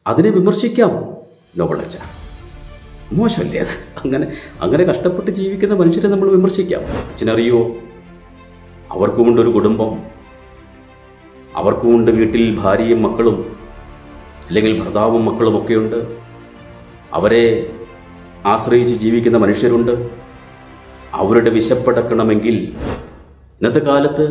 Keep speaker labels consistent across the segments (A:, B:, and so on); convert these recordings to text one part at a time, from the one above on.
A: അതിനെ വിമർശിക്കാമോ നോബിളച്ച മോശമല്ലേ അത് അങ്ങനെ അങ്ങനെ കഷ്ടപ്പെട്ട് ജീവിക്കുന്ന മനുഷ്യരെ നമ്മൾ വിമർശിക്കാം അച്ഛനറിയോ അവർക്കുമുണ്ട് ഒരു കുടുംബം അവർക്കുമുണ്ട് വീട്ടിൽ ഭാര്യയും മക്കളും അല്ലെങ്കിൽ ഭർത്താവും മക്കളും ഒക്കെയുണ്ട് അവരെ ആശ്രയിച്ച് ജീവിക്കുന്ന മനുഷ്യരുണ്ട് അവരുടെ വിശപ്പടക്കണമെങ്കിൽ ഇന്നത്തെ കാലത്ത്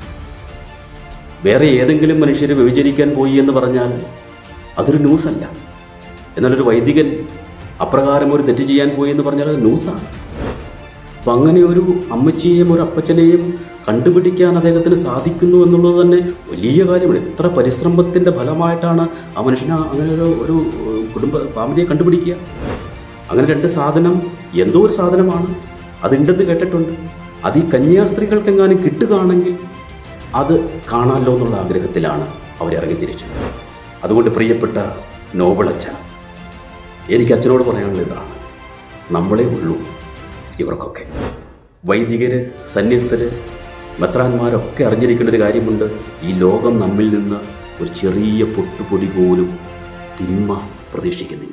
A: വേറെ ഏതെങ്കിലും മനുഷ്യർ വ്യഭിചരിക്കാൻ പോയി എന്ന് പറഞ്ഞാൽ അതൊരു ന്യൂസല്ല എന്നാൽ ഒരു വൈദികൻ അപ്രകാരം ഒരു തെറ്റ് ചെയ്യാൻ പോയി എന്ന് പറഞ്ഞാൽ അത് ന്യൂസാണ് അപ്പം അങ്ങനെ ഒരു അമ്മച്ചിയെയും ഒരു അപ്പച്ചനെയും കണ്ടുപിടിക്കാൻ അദ്ദേഹത്തിന് സാധിക്കുന്നു എന്നുള്ളത് തന്നെ വലിയ കാര്യമാണ് എത്ര പരിശ്രമത്തിൻ്റെ ഫലമായിട്ടാണ് ആ മനുഷ്യന് അങ്ങനെ ഒരു ഒരു കുടുംബ ഫാമിലിയെ കണ്ടുപിടിക്കുക അങ്ങനെ രണ്ട് സാധനം എന്തോ ഒരു സാധനമാണ് അതുണ്ടെന്ന് കേട്ടിട്ടുണ്ട് അത് ഈ കന്യാസ്ത്രീകൾക്കെങ്ങാനും കിട്ടുകയാണെങ്കിൽ അത് കാണാമല്ലോ എന്നുള്ള ആഗ്രഹത്തിലാണ് അവർ ഇറങ്ങി തിരിച്ചത് അതുകൊണ്ട് പ്രിയപ്പെട്ട നോബിളച്ച എനിക്ക് അച്ഛനോട് പറയാനുള്ള ഇതാണ് നമ്മളെ ഉള്ളൂ ഇവർക്കൊക്കെ വൈദികര് സന്യസ്തര് മെത്രാന്മാരൊക്കെ അറിഞ്ഞിരിക്കേണ്ട ഒരു കാര്യമുണ്ട് ഈ ലോകം നമ്മിൽ നിന്ന് ഒരു ചെറിയ പൊട്ടുപൊടി പോലും തിന്മ പ്രതീക്ഷിക്കുന്നില്ല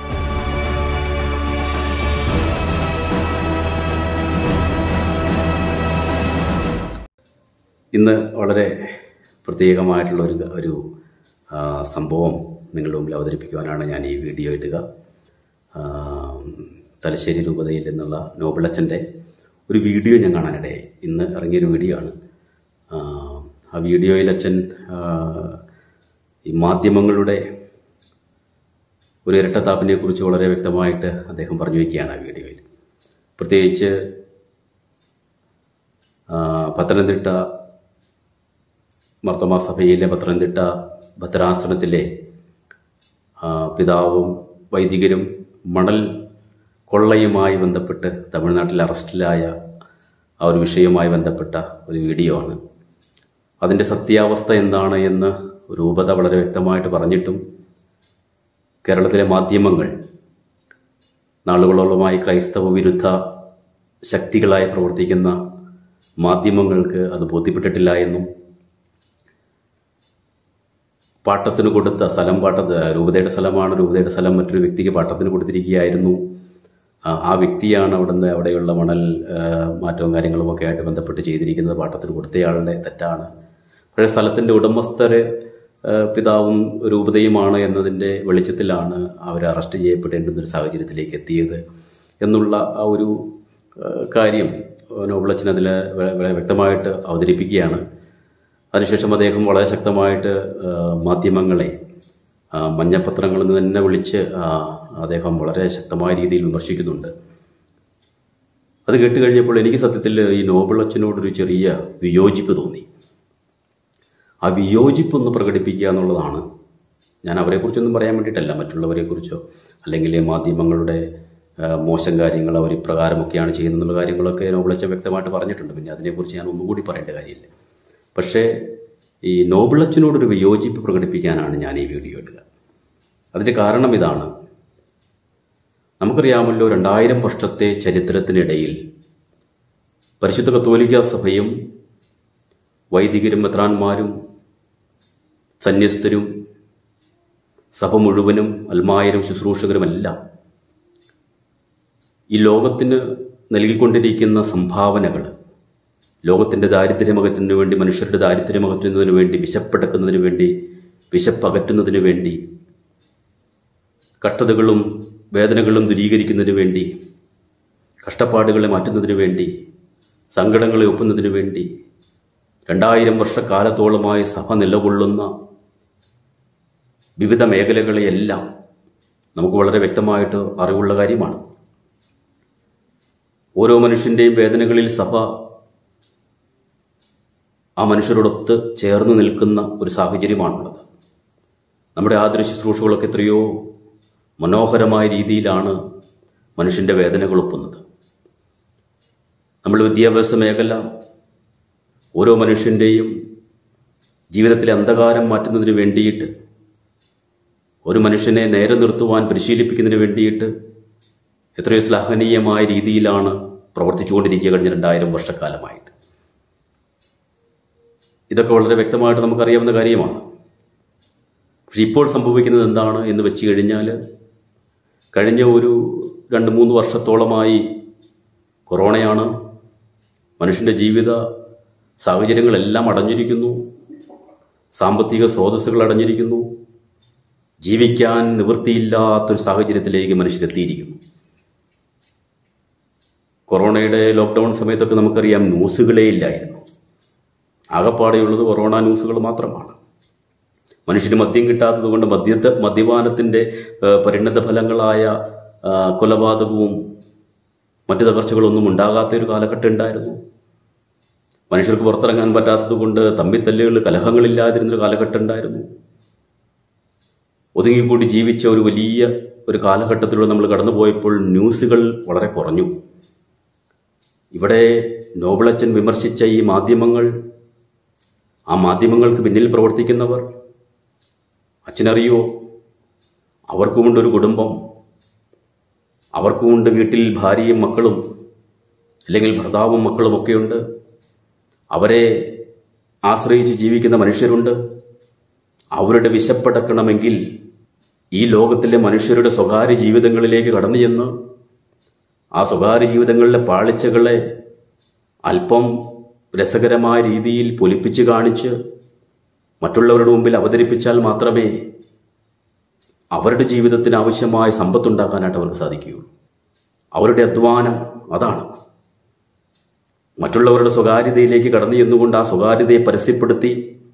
A: ഇന്ന് വളരെ പ്രത്യേകമായിട്ടുള്ള ഒരു ഒരു ആ, സംഭവം നിങ്ങളുടെ മുമ്പിൽ അവതരിപ്പിക്കുവാനാണ് ഞാൻ ഈ വീഡിയോ ഇടുക ആ, തലശ്ശേരി രൂപതയിൽ നിന്നുള്ള നോബിളച്ചൻ്റെ ഒരു വീഡിയോ ഞാൻ കാണാനിടയായി ഇന്ന് ഇറങ്ങിയൊരു വീഡിയോ ആണ് ആ, ആ വീഡിയോയിൽ അച്ഛൻ ആ, ഈ മാധ്യമങ്ങളുടെ ഒരു ഇരട്ടത്താപ്പിനെ കുറിച്ച് വളരെ വ്യക്തമായിട്ട് അദ്ദേഹം പറഞ്ഞു വയ്ക്കുകയാണ് ആ വീഡിയോയിൽ പ്രത്യേകിച്ച് ആ, പത്തനംതിട്ട മർത്തമാ സഭയിലെ പത്തനംതിട്ട ഭദ്രാസനത്തിലെ ആ, പിതാവും വൈദികരും മണൽ കൊള്ളയുമായി ബന്ധപ്പെട്ട് തമിഴ്നാട്ടിൽ അറസ്റ്റിലായ ആ ഒരു വിഷയവുമായി ബന്ധപ്പെട്ട ഒരു വീഡിയോ ആണ് അതിൻ്റെ സത്യാവസ്ഥ എന്താണ് എന്ന് രൂപത വളരെ വ്യക്തമായിട്ട് പറഞ്ഞിട്ടും കേരളത്തിലെ മാധ്യമങ്ങൾ നാളുകളോളമായി ക്രൈസ്തവ വിരുദ്ധ ശക്തികളായി പ്രവർത്തിക്കുന്ന മാധ്യമങ്ങൾക്ക് അത് ബോധ്യപ്പെട്ടിട്ടില്ല എന്നും പാട്ടത്തിന് കൊടുത്ത സ്ഥലം പാട്ടത്ത് രൂപതയുടെ സ്ഥലമാണ് രൂപതയുടെ സ്ഥലം മറ്റൊരു വ്യക്തിക്ക് പാട്ടത്തിന് കൊടുത്തിരിക്കുകയായിരുന്നു ആ ആ വ്യക്തിയാണ് അവിടുന്ന് അവിടെയുള്ള മണൽ ആ, മാറ്റവും കാര്യങ്ങളും ഒക്കെ ആയിട്ട് ബന്ധപ്പെട്ട് ചെയ്തിരിക്കുന്നത് പാട്ടത്തിന് കൊടുത്തയാളുടെ തെറ്റാണ് പക്ഷേ സ്ഥലത്തിൻ്റെ ഉടമസ്ഥര് ആ, പിതാവും രൂപതയുമാണ് എന്നതിൻ്റെ വെളിച്ചത്തിലാണ് അവർ അറസ്റ്റ് ചെയ്യപ്പെടേണ്ടുന്ന ഒരു സാഹചര്യത്തിലേക്ക് എത്തിയത് എന്നുള്ള ആ ഒരു ആ, കാര്യം നോബിളച്ചൻ അതിൽ വ്യക്തമായിട്ട് അവതരിപ്പിക്കുകയാണ് അതിനുശേഷം അദ്ദേഹം വളരെ ശക്തമായിട്ട് ആ, മാധ്യമങ്ങളെ ആ, മഞ്ഞപ്പത്രങ്ങളിൽ നിന്ന് തന്നെ വിളിച്ച് ആ, അദ്ദേഹം വളരെ ശക്തമായ രീതിയിൽ വിമർശിക്കുന്നുണ്ട് അത് കേട്ട് കഴിഞ്ഞപ്പോൾ എനിക്ക് സത്യത്തിൽ ഈ നോബൽ അച്ഛനോടൊരു ചെറിയ വിയോജിപ്പ് തോന്നി ആ വിയോജിപ്പ് ഒന്ന് പ്രകടിപ്പിക്കുക എന്നുള്ളതാണ് ഞാൻ അവരെക്കുറിച്ചൊന്നും പറയാൻ വേണ്ടിയിട്ടല്ല മറ്റുള്ളവരെക്കുറിച്ചോ അല്ലെങ്കിൽ ഈ മാധ്യമങ്ങളുടെ ആ, മോശം കാര്യങ്ങൾ അവർ ഇപ്രകാരമൊക്കെയാണ് ചെയ്യുന്നതെന്നുള്ള കാര്യങ്ങളൊക്കെ നോബിളച്ച വ്യക്തമായിട്ട് പറഞ്ഞിട്ടുണ്ട് പിന്നെ അതിനെക്കുറിച്ച് ഞാൻ ഒന്നുകൂടി പറയേണ്ട കാര്യമില്ല പക്ഷേ ഈ നോബിളച്ചനോടൊരു വിയോജിപ്പ് പ്രകടിപ്പിക്കാനാണ് ഞാൻ ഈ വീഡിയോ ഇടുക അതിൻ്റെ കാരണം ഇതാണ് നമുക്കറിയാമല്ലോ രണ്ടായിരം വർഷത്തെ ചരിത്രത്തിനിടയിൽ പരിശുദ്ധ കത്തോലിക്ക സഭയും വൈദികരും മെത്രാന്മാരും സന്യസ്തരും സഭ മുഴുവനും അൽമായരും ശുശ്രൂഷകരുമെല്ലാം ഈ ലോകത്തിന് നൽകിക്കൊണ്ടിരിക്കുന്ന സംഭാവനകൾ ലോകത്തിൻ്റെ ദാരിദ്ര്യമകറ്റുന്നതിന് വേണ്ടി മനുഷ്യരുടെ ദാരിദ്ര്യമകറ്റുന്നതിന് വേണ്ടി വിശപ്പടക്കുന്നതിന് വേണ്ടി വിശപ്പകറ്റുന്നതിന് വേണ്ടി കഷ്ടതകളും വേദനകളും ദൂരീകരിക്കുന്നതിന് വേണ്ടി കഷ്ടപ്പാടുകളെ മാറ്റുന്നതിന് വേണ്ടി സങ്കടങ്ങളെ ഒപ്പുന്നതിന് വേണ്ടി രണ്ടായിരം വർഷക്കാലത്തോളമായി സഭ നിലകൊള്ളുന്ന വിവിധ മേഖലകളെയെല്ലാം നമുക്ക് വളരെ വ്യക്തമായിട്ട് അറിവുള്ള കാര്യമാണ് ഓരോ മനുഷ്യൻ്റെയും വേദനകളിൽ സഭ ആ മനുഷ്യരോടൊത്ത് ചേർന്ന് നിൽക്കുന്ന ഒരു സാഹചര്യമാണുള്ളത് നമ്മുടെ ആദര ശുശ്രൂഷകളൊക്കെ എത്രയോ മനോഹരമായ രീതിയിലാണ് മനുഷ്യൻ്റെ വേദനകൾ ഒപ്പുന്നത് നമ്മൾ വിദ്യാഭ്യാസ മേഖല ഓരോ മനുഷ്യൻ്റെയും ജീവിതത്തിലെ അന്ധകാരം മാറ്റുന്നതിന് വേണ്ടിയിട്ട് ഒരു മനുഷ്യനെ നേരെ നിർത്തുവാൻ പരിശീലിപ്പിക്കുന്നതിന് വേണ്ടിയിട്ട് എത്രയോ ശ്ലാഘനീയമായ രീതിയിലാണ് പ്രവർത്തിച്ചുകൊണ്ടിരിക്കുക കഴിഞ്ഞ രണ്ടായിരം വർഷക്കാലമായിട്ട് ഇതൊക്കെ വളരെ വ്യക്തമായിട്ട് നമുക്കറിയാവുന്ന കാര്യമാണ് പക്ഷെ ഇപ്പോൾ സംഭവിക്കുന്നത് എന്താണ് എന്ന് വെച്ച് കഴിഞ്ഞാൽ കഴിഞ്ഞ ഒരു രണ്ട് മൂന്ന് വർഷത്തോളമായി കൊറോണയാണ് മനുഷ്യൻ്റെ ജീവിത സാഹചര്യങ്ങളെല്ലാം അടഞ്ഞിരിക്കുന്നു സാമ്പത്തിക സ്രോതസ്സുകൾ അടഞ്ഞിരിക്കുന്നു ജീവിക്കാൻ നിവൃത്തിയില്ലാത്തൊരു സാഹചര്യത്തിലേക്ക് മനുഷ്യരെത്തിയിരിക്കുന്നു കൊറോണയുടെ ലോക്ക്ഡൗൺ സമയത്തൊക്കെ നമുക്കറിയാം ന്യൂസുകളേ ഇല്ലായിരുന്നു ആകപ്പാടെയുള്ളത് കൊറോണ ന്യൂസുകൾ മാത്രമാണ് മനുഷ്യന് മദ്യം കിട്ടാത്തത് കൊണ്ട് മദ്യത്തെ മദ്യപാനത്തിൻ്റെ ഏഹ്, പരിണത ഫലങ്ങളായ ആ, കൊലപാതകവും മറ്റു തകർച്ചകളൊന്നും ഉണ്ടാകാത്ത ഒരു കാലഘട്ടം ഉണ്ടായിരുന്നു മനുഷ്യർക്ക് പുറത്തിറങ്ങാൻ പറ്റാത്തത് കൊണ്ട് തമ്മിത്തല്ലുകൾ കലഹങ്ങളില്ലാതിരുന്നൊരു കാലഘട്ടം ഉണ്ടായിരുന്നു ഒതുങ്ങിക്കൂടി ജീവിച്ച ഒരു വലിയ ഒരു കാലഘട്ടത്തിലൂടെ നമ്മൾ കടന്നുപോയപ്പോൾ ന്യൂസുകൾ വളരെ കുറഞ്ഞു ഇവിടെ നോബിളച്ചൻ വിമർശിച്ച ഈ മാധ്യമങ്ങൾ ആ മാധ്യമങ്ങൾക്ക് പിന്നിൽ പ്രവർത്തിക്കുന്നവർ അച്ഛനറിയോ അവർക്കുമുണ്ട് ഒരു കുടുംബം അവർക്കുമുണ്ട് വീട്ടിൽ ഭാര്യയും മക്കളും അല്ലെങ്കിൽ ഭർത്താവും മക്കളും ഒക്കെയുണ്ട് അവരെ ആശ്രയിച്ച് ജീവിക്കുന്ന മനുഷ്യരുണ്ട് അവരുടെ വിശപ്പടക്കണമെങ്കിൽ ഈ ലോകത്തിലെ മനുഷ്യരുടെ സ്വകാര്യ ജീവിതങ്ങളിലേക്ക് കടന്നു ചെന്ന് ആ സ്വകാര്യ ജീവിതങ്ങളിലെ പാളിച്ചകളെ അല്പം രസകരമായ രീതിയിൽ പൊലിപ്പിച്ച് കാണിച്ച് മറ്റുള്ളവരുടെ മുമ്പിൽ അവതരിപ്പിച്ചാൽ മാത്രമേ അവരുടെ ജീവിതത്തിന് ആവശ്യമായ സമ്പത്തുണ്ടാക്കാനായിട്ട് അവർക്ക് സാധിക്കുകയുള്ളൂ അവരുടെ അധ്വാനം അതാണ് മറ്റുള്ളവരുടെ സ്വകാര്യതയിലേക്ക് കടന്നു ചെന്നുകൊണ്ട് ആ സ്വകാര്യതയെ പരസ്യപ്പെടുത്തി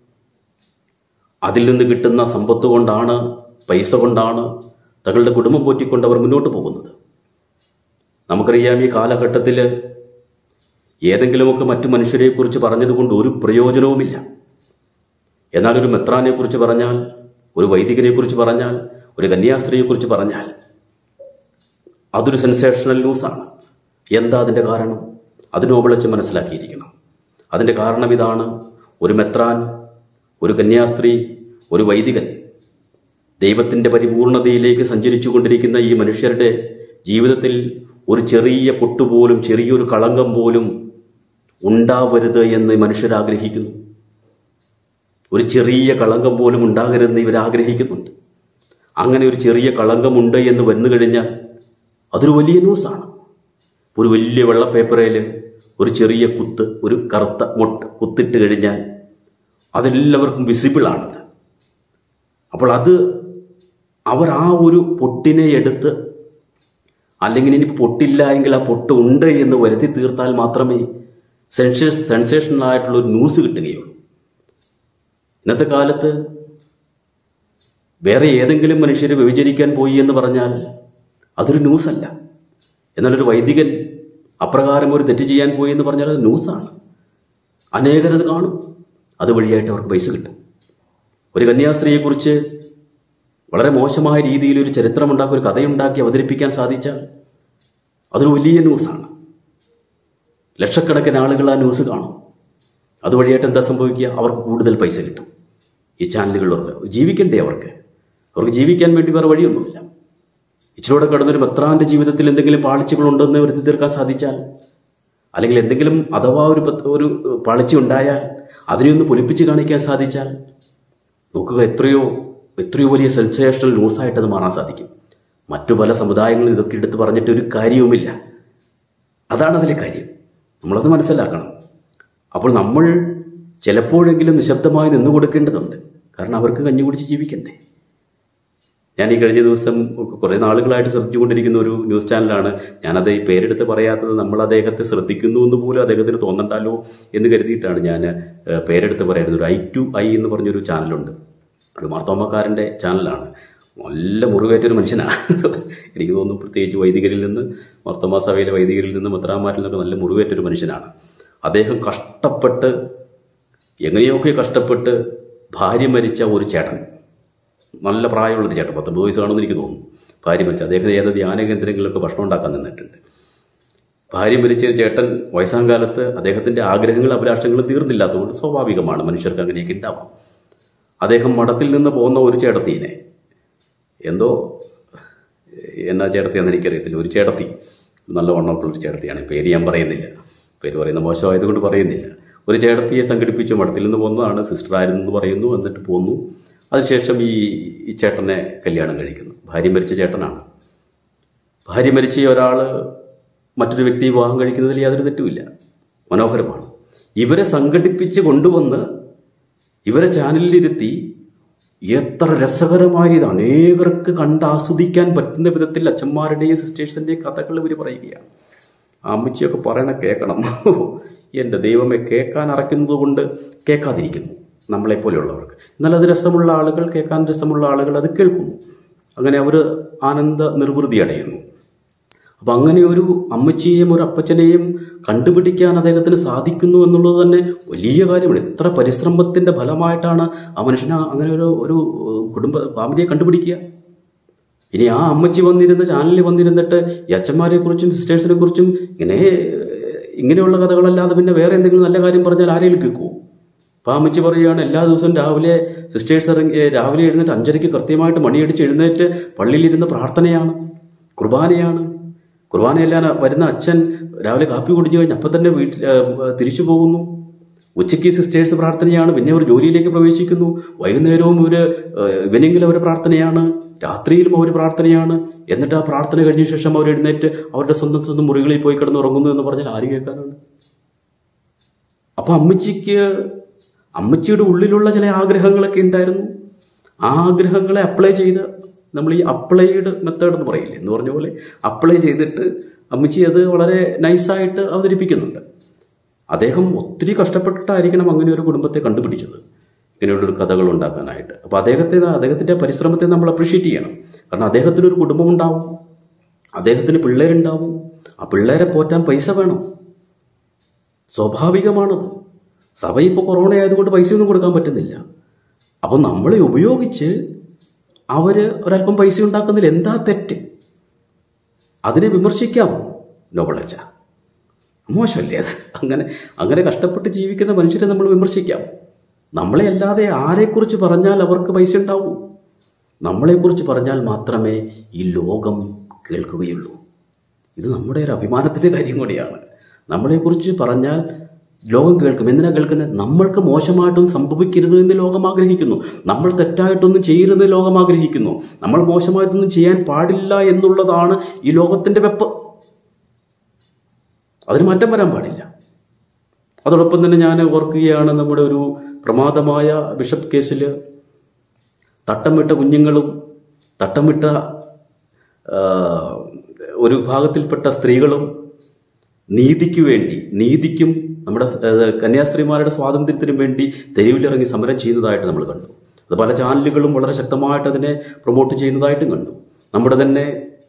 A: അതിൽ നിന്ന് കിട്ടുന്ന സമ്പത്ത് കൊണ്ടാണ് പൈസ കൊണ്ടാണ് തങ്ങളുടെ കുടുംബം പോറ്റിക്കൊണ്ട് അവർ മുന്നോട്ട് പോകുന്നത് നമുക്കറിയാം ഈ കാലഘട്ടത്തിൽ ഏതെങ്കിലുമൊക്കെ മറ്റു മനുഷ്യരെക്കുറിച്ച് പറഞ്ഞതുകൊണ്ട് ഒരു പ്രയോജനവുമില്ല എന്നാൽ ഒരു മെത്രാനെക്കുറിച്ച് പറഞ്ഞാൽ ഒരു വൈദികനെക്കുറിച്ച് പറഞ്ഞാൽ ഒരു കന്യാസ്ത്രീയെക്കുറിച്ച് പറഞ്ഞാൽ അതൊരു സെൻസേഷണൽ ന്യൂസാണ് എന്താ അതിൻ്റെ കാരണം അത് നോബിളച്ച് മനസ്സിലാക്കിയിരിക്കണം അതിൻ്റെ കാരണം ഇതാണ് ഒരു മെത്രാൻ ഒരു കന്യാസ്ത്രീ ഒരു വൈദികൻ ദൈവത്തിൻ്റെ പരിപൂർണതയിലേക്ക് സഞ്ചരിച്ചു കൊണ്ടിരിക്കുന്ന ഈ മനുഷ്യരുടെ ജീവിതത്തിൽ ഒരു ചെറിയ പൊട്ടുപോലും ചെറിയൊരു കളങ്കം പോലും ഉണ്ടാവരുത് എന്ന് മനുഷ്യരാഗ്രഹിക്കുന്നു ഒരു ചെറിയ കളങ്കം പോലും ഉണ്ടാകരുതെന്ന് ഇവർ ആഗ്രഹിക്കുന്നുണ്ട് അങ്ങനെ ഒരു ചെറിയ കളങ്കമുണ്ട് എന്ന് വന്നു കഴിഞ്ഞാൽ അതൊരു വലിയ ന്യൂസാണ് ഒരു വലിയ വെള്ള പേപ്പറിൽ ഒരു ചെറിയ കുത്ത് ഒരു കറുത്ത മൊട്ട് കുത്തിട്ട് കഴിഞ്ഞാൽ അതെല്ലാവർക്കും വിസിബിളാണത് അപ്പോൾ അത് അവർ ആ ഒരു പൊട്ടിനെ എടുത്ത് അല്ലെങ്കിൽ ഇനി പൊട്ടില്ല എങ്കിൽ ആ പൊട്ട് ഉണ്ട് എന്ന് വരുത്തി തീർത്താൽ മാത്രമേ സെൻസേ സെൻസേഷണൽ ആയിട്ടുള്ള ഒരു ന്യൂസ് കിട്ടുകയുള്ളൂ ഇന്നത്തെ കാലത്ത് വേറെ ഏതെങ്കിലും മനുഷ്യർ വ്യഭിചരിക്കാൻ പോയി എന്ന് പറഞ്ഞാൽ അതൊരു ന്യൂസല്ല എന്നാൽ ഒരു വൈദികൻ അപ്രകാരം ഒരു തെറ്റ് ചെയ്യാൻ പോയി എന്ന് പറഞ്ഞാൽ അത് ന്യൂസാണ് അനേകരത് കാണും അതുവഴിയായിട്ട് അവർക്ക് പൈസ കിട്ടും ഒരു കന്യാസ്ത്രീയെക്കുറിച്ച് വളരെ മോശമായ രീതിയിൽ ഒരു ചരിത്രമുണ്ടാക്കി ഒരു കഥയുണ്ടാക്കി അവതരിപ്പിക്കാൻ സാധിച്ചാൽ അതൊരു വലിയ ന്യൂസാണ് ലക്ഷക്കണക്കിന് ആളുകൾ ആ ന്യൂസ് കാണും അതുവഴിയായിട്ട് എന്താ സംഭവിക്കുക അവർക്ക് കൂടുതൽ പൈസ കിട്ടും ഈ ചാനലുകളിലൊക്കെ ജീവിക്കണ്ടേ അവർക്ക് അവർക്ക് ജീവിക്കാൻ വേണ്ടി വേറെ വഴിയൊന്നുമില്ല ഇച്ചിരൂടെ കടന്നൊരു മെത്രാന്റെ ജീവിതത്തിൽ എന്തെങ്കിലും പാളിച്ചകളുണ്ടെന്ന് വരുത്തി തീർക്കാൻ സാധിച്ചാൽ അല്ലെങ്കിൽ എന്തെങ്കിലും അഥവാ ഒരു പത്ത് ഒരു പാളിച്ച ഉണ്ടായാൽ അതിനെ ഒന്ന് പൊലിപ്പിച്ച് കാണിക്കാൻ സാധിച്ചാൽ നോക്കുക എത്രയോ എത്രയോ വലിയ സെൻസേഷണൽ ന്യൂസായിട്ട് അത് മാറാൻ സാധിക്കും മറ്റു പല സമുദായങ്ങളും ഇതൊക്കെ എടുത്ത് പറഞ്ഞിട്ട് ഒരു കാര്യവുമില്ല അതാണ് അതിലെ കാര്യം നമ്മളത് മനസ്സിലാക്കണം അപ്പോൾ നമ്മൾ ചിലപ്പോഴെങ്കിലും നിശബ്ദമായി നിന്നു കൊടുക്കേണ്ടതുണ്ട് കാരണം അവർക്ക് കഞ്ഞി കുടിച്ച് ജീവിക്കണ്ടേ ഞാൻ ഈ കഴിഞ്ഞ ദിവസം കുറേ നാളുകളായിട്ട് ശ്രദ്ധിച്ചുകൊണ്ടിരിക്കുന്ന ഒരു ന്യൂസ് ചാനലാണ് ഞാനത് ഈ പേരെടുത്ത് പറയാത്തത് നമ്മൾ അദ്ദേഹത്തെ ശ്രദ്ധിക്കുന്നു എന്ന് പോലും അദ്ദേഹത്തിന് തോന്നണ്ടല്ലോ എന്ന് കരുതിയിട്ടാണ് ഞാൻ ഏഹ്, പേരെടുത്ത് പറയുന്നത് ഒരു ഐ ടു ഐ എന്ന് പറഞ്ഞൊരു ചാനലുണ്ട് ഒരു മാർത്തോമക്കാരൻ്റെ ചാനലാണ് നല്ല മുറിവേറ്റൊരു മനുഷ്യനാണ് എനിക്ക് തോന്നുന്നു പ്രത്യേകിച്ച് വൈദികരിൽ നിന്ന് മാർത്തോമാ സഭയിലെ വൈദികരിൽ നിന്ന് മത്രാമാരിൽ നിന്നൊക്കെ നല്ല മുറിവേറ്റൊരു മനുഷ്യനാണ് അദ്ദേഹം കഷ്ടപ്പെട്ട് എങ്ങനെയൊക്കെ കഷ്ടപ്പെട്ട് ഭാര്യ മരിച്ച ഒരു ചേട്ടൻ നല്ല പ്രായമുള്ളൊരു ചേട്ടൻ പത്തൊമ്പത് വയസ്സ് കാണുമെന്ന് എനിക്ക് തോന്നുന്നു ഭാര്യ മരിച്ച അദ്ദേഹം ഏത് ധ്യാന കേന്ദ്രങ്ങളിലൊക്കെ ഭക്ഷണം ഉണ്ടാക്കാൻ നിന്നിട്ടുണ്ട് ഭാര്യ മരിച്ച ഒരു ചേട്ടൻ വയസ്സാം കാലത്ത് അദ്ദേഹത്തിൻ്റെ ആഗ്രഹങ്ങളും അഭിലാഷങ്ങളും തീർന്നില്ലാത്തതുകൊണ്ട് സ്വാഭാവികമാണ് മനുഷ്യർക്ക് അങ്ങനെയൊക്കെ ഉണ്ടാവാം അദ്ദേഹം മഠത്തിൽ നിന്ന് പോകുന്ന ഒരു ചേട്ടത്തീനെ എന്തോ എന്നാ ചേട്ടത്തിയാന്ന് എനിക്കറിയത്തില്ല ഒരു ചേട്ടത്തി നല്ല വണ്ണമൊക്കെ ഒരു ചേട്ടത്തിയാണ് പേര് ഞാൻ പറയുന്നില്ല പേര് പറയുന്ന മോശമായതുകൊണ്ട് പറയുന്നില്ല ഒരു ചേട്ടത്തിയെ സംഘടിപ്പിച്ചു മഠത്തിൽ നിന്ന് പോകുന്നതാണ് സിസ്റ്റർ ആയിരുന്നു എന്ന് പറയുന്നു എന്നിട്ട് പോന്നു അതിനുശേഷം ഈ ഈ ചേട്ടനെ കല്യാണം കഴിക്കുന്നു ഭാര്യ മരിച്ച ചേട്ടനാണ് ഭാര്യ മരിച്ച ഒരാൾ മറ്റൊരു വ്യക്തി വിവാഹം കഴിക്കുന്നതിൽ യാതൊരു തെറ്റുമില്ല മനോഹരമാണ് ഇവരെ സംഘടിപ്പിച്ച് കൊണ്ടുവന്ന് ഇവരെ ചാനലിലിരുത്തി എത്ര രസകരമായ ഇത് അനേകർക്ക് കണ്ട് ആസ്വദിക്കാൻ പറ്റുന്ന വിധത്തിൽ അച്ഛന്മാരുടെയും സിസ്റ്റേഴ്സിൻ്റെയും കഥകൾ ഇവർ പറയുകയാണ് ആ അമ്മച്ചിയൊക്കെ പറയണ കേൾക്കണം എൻ്റെ ദൈവമെ കേൾക്കാൻ അറയ്ക്കുന്നത് കൊണ്ട് കേൾക്കാതിരിക്കുന്നു നമ്മളെപ്പോലെയുള്ളവർക്ക് എന്നാൽ അത് രസമുള്ള ആളുകൾ കേൾക്കാൻ രസമുള്ള ആളുകൾ അത് കേൾക്കുന്നു അങ്ങനെ അവർ ആനന്ദ നിർവൃതി അടയുന്നു അപ്പം അങ്ങനെ ഒരു അമ്മച്ചിയെയും ഒരു അപ്പച്ചനെയും കണ്ടുപിടിക്കാൻ അദ്ദേഹത്തിന് സാധിക്കുന്നു എന്നുള്ളത് തന്നെ വലിയ കാര്യമാണ് എത്ര പരിശ്രമത്തിന്റെ ഫലമായിട്ടാണ് ആ മനുഷ്യന് അങ്ങനെ ഒരു ഒരു കുടുംബ ഫാമിലിയെ കണ്ടുപിടിക്കുക ഇനി ആ അമ്മച്ചി വന്നിരുന്ന് ചാനലിൽ വന്നിരുന്നിട്ട് ഈ അച്ഛന്മാരെ കുറിച്ചും സിസ്റ്റേഴ്സിനെ കുറിച്ചും ഇങ്ങനെ ഇങ്ങനെയുള്ള കഥകളല്ലാതെ പിന്നെ വേറെ എന്തെങ്കിലും നല്ല കാര്യം പറഞ്ഞാൽ ആരെങ്കിലും കേൾക്കുമോ അപ്പം ആ അമ്മച്ചി പറയുകയാണ് എല്ലാ ദിവസവും രാവിലെ സിസ്റ്റേഴ്സ് ഇറങ്ങി രാവിലെ എഴുന്നേറ്റ് അഞ്ചരയ്ക്ക് കൃത്യമായിട്ട് മണിയടിച്ച് എഴുന്നേറ്റ് പള്ളിയിലിരുന്ന് പ്രാർത്ഥനയാണ് കുർബാനയാണ് കുർബാനയെല്ലാം വരുന്ന അച്ഛൻ രാവിലെ കാപ്പി കുടിച്ചു കഴിഞ്ഞ് അപ്പം തന്നെ വീട്ടിൽ തിരിച്ചു പോകുന്നു ഉച്ചയ്ക്ക് സിസ്റ്റേഴ്സ് പ്രാർത്ഥനയാണ് പിന്നെ അവർ ജോലിയിലേക്ക് പ്രവേശിക്കുന്നു വൈകുന്നേരവും ഇവർ ഇവനെങ്കിലും അവർ പ്രാർത്ഥനയാണ് രാത്രിയിലും അവർ പ്രാർത്ഥനയാണ് എന്നിട്ട് ആ പ്രാർത്ഥന കഴിഞ്ഞ ശേഷം അവർ എഴുന്നേറ്റ് അവരുടെ സ്വന്തം സ്വന്തം മുറികളിൽ പോയി കിടന്ന് ഉറങ്ങുന്നു എന്ന് പറഞ്ഞാൽ ആര് കേൾക്കാനാണ് അപ്പൊ അമ്മച്ചിക്ക് അമ്മച്ചിയുടെ ഉള്ളിലുള്ള ചില ആഗ്രഹങ്ങളൊക്കെ ഉണ്ടായിരുന്നു ആ ആഗ്രഹങ്ങളെ അപ്ലൈ ചെയ്ത് നമ്മൾ ഈ അപ്ലൈഡ് മെത്തേഡ് എന്ന് പറയില്ലേ എന്ന് പറഞ്ഞ പോലെ അപ്ലൈ ചെയ്തിട്ട് അമ്മച്ചി അത് വളരെ നൈസായിട്ട് അവതരിപ്പിക്കുന്നുണ്ട് അദ്ദേഹം ഒത്തിരി കഷ്ടപ്പെട്ടിട്ടായിരിക്കണം അങ്ങനെ ഒരു കുടുംബത്തെ കണ്ടുപിടിച്ചത് ഇങ്ങനെയുള്ളൊരു കഥകൾ ഉണ്ടാക്കാനായിട്ട് അപ്പോൾ അദ്ദേഹത്തെ അദ്ദേഹത്തിൻ്റെ പരിശ്രമത്തെ നമ്മൾ അപ്രീഷിയേറ്റ് ചെയ്യണം കാരണം അദ്ദേഹത്തിനൊരു കുടുംബം ഉണ്ടാവും അദ്ദേഹത്തിന് പിള്ളേരുണ്ടാവും ആ പിള്ളേരെ പോറ്റാൻ പൈസ വേണം സ്വാഭാവികമാണത് സഭ ഇപ്പോൾ കൊറോണ ആയതുകൊണ്ട് പൈസയൊന്നും കൊടുക്കാൻ പറ്റുന്നില്ല അപ്പോൾ നമ്മളെ ഉപയോഗിച്ച് അവർ ഒരല്പം പൈസ ഉണ്ടാക്കുന്നതിൽ എന്താ തെറ്റ് അതിനെ വിമർശിക്കാമോ നോബിളച്ച മോശമല്ലേ അത് അങ്ങനെ അങ്ങനെ കഷ്ടപ്പെട്ട് ജീവിക്കുന്ന മനുഷ്യരെ നമ്മൾ വിമർശിക്കാം നമ്മളെ അല്ലാതെ ആരെക്കുറിച്ച് പറഞ്ഞാൽ അവർക്ക് പൈസ ഉണ്ടാവൂ നമ്മളെക്കുറിച്ച് പറഞ്ഞാൽ മാത്രമേ ഈ ലോകം കേൾക്കുകയുള്ളൂ ഇത് നമ്മുടെ ഒരു അഭിമാനത്തിൻ്റെ കാര്യം കൂടിയാണ് നമ്മളെക്കുറിച്ച് പറഞ്ഞാൽ ലോകം കേൾക്കും എന്തിനാ കേൾക്കുന്നത് നമ്മൾക്ക് മോശമായിട്ടൊന്നും സംഭവിക്കരുത് എന്ന് ലോകം ആഗ്രഹിക്കുന്നു നമ്മൾ തെറ്റായിട്ടൊന്നും ചെയ്യരുത് ലോകം ആഗ്രഹിക്കുന്നു നമ്മൾ മോശമായിട്ടൊന്നും ചെയ്യാൻ പാടില്ല എന്നുള്ളതാണ് ഈ ലോകത്തിൻ്റെ വെപ്പ് അതിന് മാറ്റം വരാൻ പാടില്ല അതോടൊപ്പം തന്നെ ഞാൻ ഓർക്കുകയാണ് നമ്മുടെ ഒരു പ്രമാദമായ ബിഷപ്പ് കേസിൽ തട്ടമിട്ട കുഞ്ഞുങ്ങളും തട്ടമിട്ട ഒരു വിഭാഗത്തിൽപ്പെട്ട സ്ത്രീകളും നീതിക്ക് വേണ്ടി നീതിക്കും നമ്മുടെ കന്യാസ്ത്രീമാരുടെ സ്വാതന്ത്ര്യത്തിനും വേണ്ടി തെരുവിലിറങ്ങി സമരം ചെയ്യുന്നതായിട്ട് നമ്മൾ കണ്ടു അത് പല ചാനലുകളും വളരെ ശക്തമായിട്ട് അതിനെ പ്രൊമോട്ട് ചെയ്യുന്നതായിട്ടും കണ്ടു നമ്മുടെ തന്നെ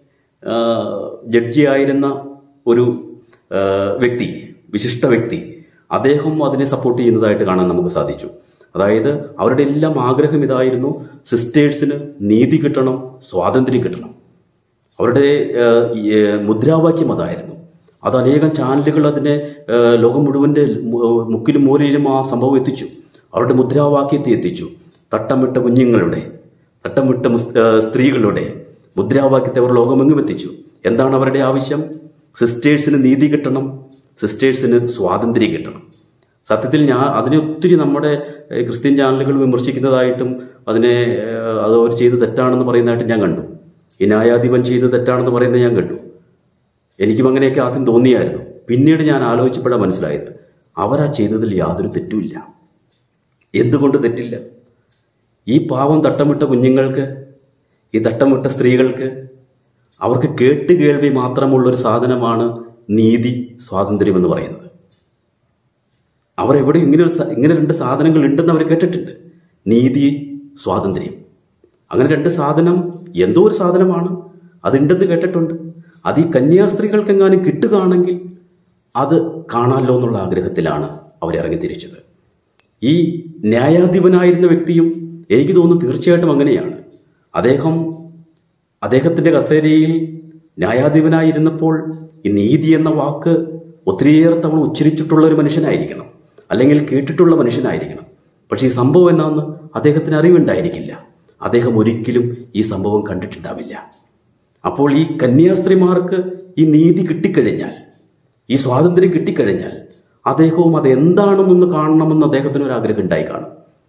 A: ജഡ്ജിയായിരുന്ന ഒരു വ്യക്തി വിശിഷ്ട വ്യക്തി അദ്ദേഹം അതിനെ സപ്പോർട്ട് ചെയ്യുന്നതായിട്ട് കാണാൻ നമുക്ക് സാധിച്ചു അതായത് അവരുടെ എല്ലാം ആഗ്രഹം ഇതായിരുന്നു സിസ്റ്റേഴ്സിന് നീതി കിട്ടണം സ്വാതന്ത്ര്യം കിട്ടണം അവരുടെ മുദ്രാവാക്യം അതായിരുന്നു അത് അനേകം ചാനലുകൾ അതിനെ ലോകം മുഴുവൻ്റെ മുക്കിലും മൂലയിലും ആ സംഭവം എത്തിച്ചു അവരുടെ മുദ്രാവാക്യത്തെ എത്തിച്ചു തട്ടമിട്ട കുഞ്ഞുങ്ങളുടെ തട്ടമിട്ട സ്ത്രീകളുടെ മുദ്രാവാക്യത്തെ അവർ ലോകമെങ്ങും എത്തിച്ചു എന്താണ് അവരുടെ ആവശ്യം സിസ്റ്റേഴ്സിന് നീതി കിട്ടണം സിസ്റ്റേഴ്സിന് സ്വാതന്ത്ര്യം കിട്ടണം സത്യത്തിൽ ഞാൻ അതിനെ ഒത്തിരി നമ്മുടെ ക്രിസ്ത്യൻ ചാനലുകൾ വിമർശിക്കുന്നതായിട്ടും അതിനെ അത് അവർ ചെയ്ത് തെറ്റാണെന്ന് പറയുന്നതായിട്ട് ഞാൻ കണ്ടു ഈ ന്യായാധിപൻ ചെയ്ത് തെറ്റാണെന്ന് പറയുന്നത് ഞാൻ കണ്ടു എനിക്കും അങ്ങനെയൊക്കെ ആദ്യം തോന്നിയായിരുന്നു പിന്നീട് ഞാൻ ആലോചിച്ചപ്പോഴാണ് മനസ്സിലായത് അവരാ ചെയ്തതിൽ യാതൊരു തെറ്റുമില്ല എന്തുകൊണ്ട് തെറ്റില്ല ഈ പാവം തട്ടമിട്ട കുഞ്ഞുങ്ങൾക്ക് ഈ തട്ടമിട്ട സ്ത്രീകൾക്ക് അവർക്ക് കേട്ട് കേൾവി മാത്രമുള്ളൊരു സാധനമാണ് നീതി സ്വാതന്ത്ര്യം എന്ന് പറയുന്നത് അവർ എവിടെ ഇങ്ങനെ ഒരു ഇങ്ങനെ രണ്ട് സാധനങ്ങൾ ഉണ്ടെന്ന് അവർ കേട്ടിട്ടുണ്ട് നീതി സ്വാതന്ത്ര്യം അങ്ങനെ രണ്ട് സാധനം എന്തോ ഒരു സാധനമാണ് അതുണ്ടെന്ന് കേട്ടിട്ടുണ്ട് അത് ഈ കന്യാസ്ത്രീകൾക്കെങ്ങാനും കിട്ടുകയാണെങ്കിൽ അത് കാണാമല്ലോ എന്നുള്ള ആഗ്രഹത്തിലാണ് അവരിറങ്ങി തിരിച്ചത് ഈ ന്യായാധിപനായിരുന്ന വ്യക്തിയും എനിക്ക് തോന്നുന്നു തീർച്ചയായിട്ടും അങ്ങനെയാണ് അദ്ദേഹം അദ്ദേഹത്തിൻ്റെ കസേരയിൽ ന്യായാധിപനായിരുന്നപ്പോൾ ഈ നീതി എന്ന വാക്ക് ഒത്തിരിയേറെ തവണ ഉച്ചരിച്ചിട്ടുള്ള ഒരു മനുഷ്യനായിരിക്കണം അല്ലെങ്കിൽ കേട്ടിട്ടുള്ള മനുഷ്യനായിരിക്കണം പക്ഷേ ഈ സംഭവം എന്നാന്ന് അദ്ദേഹത്തിന് അറിവുണ്ടായിരിക്കില്ല അദ്ദേഹം ഒരിക്കലും ഈ സംഭവം കണ്ടിട്ടുണ്ടാവില്ല അപ്പോൾ ഈ കന്യാസ്ത്രീമാർക്ക് ഈ നീതി കിട്ടിക്കഴിഞ്ഞാൽ ഈ സ്വാതന്ത്ര്യം കിട്ടിക്കഴിഞ്ഞാൽ അദ്ദേഹവും അത് എന്താണെന്നൊന്ന് കാണണമെന്ന് അദ്ദേഹത്തിന് ഒരു ആഗ്രഹം ഉണ്ടായി കാണും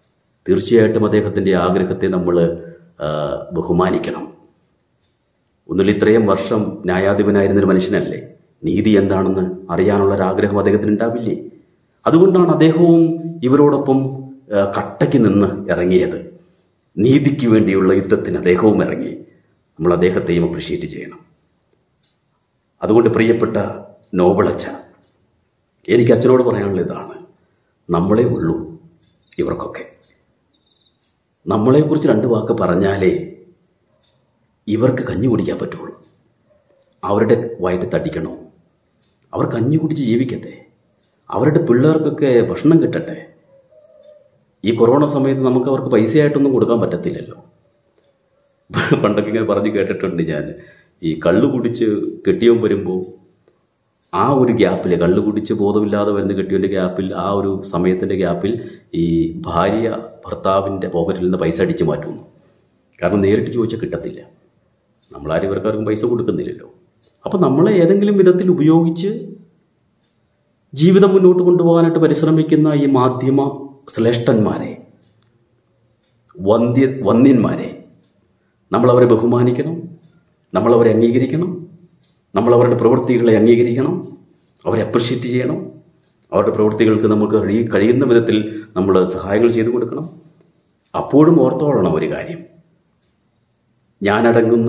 A: തീർച്ചയായിട്ടും അദ്ദേഹത്തിൻ്റെ ആഗ്രഹത്തെ നമ്മൾ ആ, ബഹുമാനിക്കണം ഒന്നുമില്ല ഇത്രയും വർഷം ന്യായാധിപനായിരുന്ന ഒരു മനുഷ്യനല്ലേ നീതി എന്താണെന്ന് അറിയാനുള്ള ഒരു ആഗ്രഹം അദ്ദേഹത്തിന് ഉണ്ടാവില്ലേ അതുകൊണ്ടാണ് അദ്ദേഹവും ഇവരോടൊപ്പം ആ, കട്ടയ്ക്ക് നിന്ന് ഇറങ്ങിയത് നീതിക്ക് വേണ്ടിയുള്ള യുദ്ധത്തിന് അദ്ദേഹവും ഇറങ്ങി നമ്മൾ അദ്ദേഹത്തെയും അപ്രിഷ്യേറ്റ് ചെയ്യണം അതുകൊണ്ട് പ്രിയപ്പെട്ട നോബിളച്ച എനിക്ക് അച്ഛനോട് പറയാനുള്ള ഇതാണ് നമ്മളെ ഉള്ളൂ ഇവർക്കൊക്കെ നമ്മളെക്കുറിച്ച് രണ്ട് വാക്ക് പറഞ്ഞാലേ ഇവർക്ക് കഞ്ഞി കുടിക്കാൻ പറ്റുള്ളൂ അവരുടെ വയറ്റ് തട്ടിക്കണോ അവർ കഞ്ഞി കുടിച്ച് ജീവിക്കട്ടെ അവരുടെ പിള്ളേർക്കൊക്കെ ഭക്ഷണം കിട്ടട്ടെ ഈ കൊറോണ സമയത്ത് നമുക്ക് അവർക്ക് പൈസയായിട്ടൊന്നും കൊടുക്കാൻ പറ്റത്തില്ലല്ലോ പണ്ടൊക്കെ ഇങ്ങനെ പറഞ്ഞു കേട്ടിട്ടുണ്ട് ഞാൻ ഈ കള്ളു കുടിച്ച് കെട്ടിയവൻ വരുമ്പോൾ ആ ഒരു ഗ്യാപ്പിൽ കള്ളു കുടിച്ച് ബോധമില്ലാതെ വരുന്ന കെട്ടിയവൻ്റെ ഗ്യാപ്പിൽ ആ ഒരു സമയത്തിൻ്റെ ഗ്യാപ്പിൽ ഈ ഭാര്യ ഭർത്താവിൻ്റെ പോക്കറ്റിൽ നിന്ന് പൈസ അടിച്ചു മാറ്റുന്നു കാരണം നേരിട്ട് ചോദിച്ചാൽ കിട്ടത്തില്ല നമ്മളാരും ഇവർക്കാർക്കും പൈസ കൊടുക്കുന്നില്ലല്ലോ അപ്പം നമ്മളെ ഏതെങ്കിലും വിധത്തിൽ ഉപയോഗിച്ച് ജീവിതം മുന്നോട്ട് കൊണ്ടുപോകാനായിട്ട് പരിശ്രമിക്കുന്ന ഈ മാധ്യമ ശ്രേഷ്ഠന്മാരെ വന്ധ്യ വന്ധ്യന്മാരെ നമ്മളവരെ ബഹുമാനിക്കണം നമ്മളവരെ അംഗീകരിക്കണം നമ്മളവരുടെ പ്രവൃത്തികളെ അംഗീകരിക്കണം അവരെ അപ്രിഷ്യേറ്റ് ചെയ്യണം അവരുടെ പ്രവൃത്തികൾക്ക് നമുക്ക് കഴി കഴിയുന്ന വിധത്തിൽ നമ്മൾ സഹായങ്ങൾ ചെയ്തു കൊടുക്കണം അപ്പോഴും ഓർത്തോളണം ഒരു കാര്യം ഞാനടങ്ങുന്ന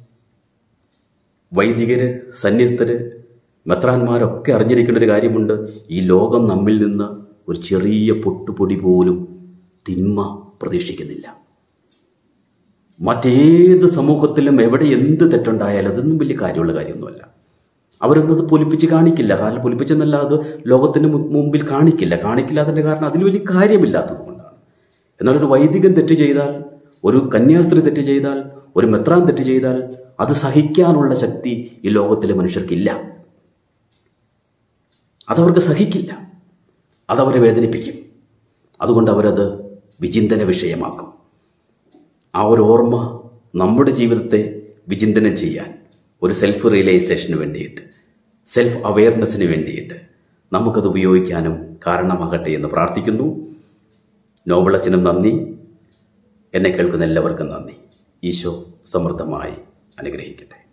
A: വൈദികര് സന്യസ്തര് മെത്രാന്മാരൊക്കെ അറിഞ്ഞിരിക്കേണ്ട ഒരു കാര്യമുണ്ട് ഈ ലോകം നമ്മിൽ നിന്ന് ഒരു ചെറിയ പൊട്ടുപൊടി പോലും തിന്മ പ്രതീക്ഷിക്കുന്നില്ല മറ്റേത് സമൂഹത്തിലും എവിടെ എന്ത് തെറ്റുണ്ടായാലും അതൊന്നും വലിയ കാര്യമുള്ള കാര്യമൊന്നുമല്ല അവരൊന്നും അത് പൊലിപ്പിച്ച് കാണിക്കില്ല കാരണം പൊലിപ്പിച്ചെന്നല്ല അത് ലോകത്തിന് മു- മുമ്പിൽ കാണിക്കില്ല കാണിക്കില്ല അതിൻ്റെ കാരണം അതിൽ വലിയ കാര്യമില്ലാത്തത് കൊണ്ടാണ് എന്നാൽ ഒരു വൈദികൻ തെറ്റ് ചെയ്താൽ ഒരു കന്യാസ്ത്രീ തെറ്റ് ചെയ്താൽ ഒരു മെത്രാൻ തെറ്റ് ചെയ്താൽ അത് സഹിക്കാനുള്ള ശക്തി ഈ ലോകത്തിലെ മനുഷ്യർക്കില്ല അതവർക്ക് സഹിക്കില്ല അതവരെ വേദനിപ്പിക്കും അതുകൊണ്ട് അവരത് വിചിന്തന വിഷയമാക്കും ആ ഒരു ഓർമ്മ നമ്മുടെ ജീവിതത്തെ വിചിന്തനം ചെയ്യാൻ ഒരു സെൽഫ് റിയലൈസേഷന് വേണ്ടിയിട്ട് സെൽഫ് അവെയർനെസ്സിന് വേണ്ടിയിട്ട് നമുക്കത് ഉപയോഗിക്കാനും കാരണമാകട്ടെ എന്ന് പ്രാർത്ഥിക്കുന്നു നോബിളച്ചനും നന്ദി എന്നെ കേൾക്കുന്ന എല്ലാവർക്കും നന്ദി ഈശോ സമൃദ്ധമായി അനുഗ്രഹിക്കട്ടെ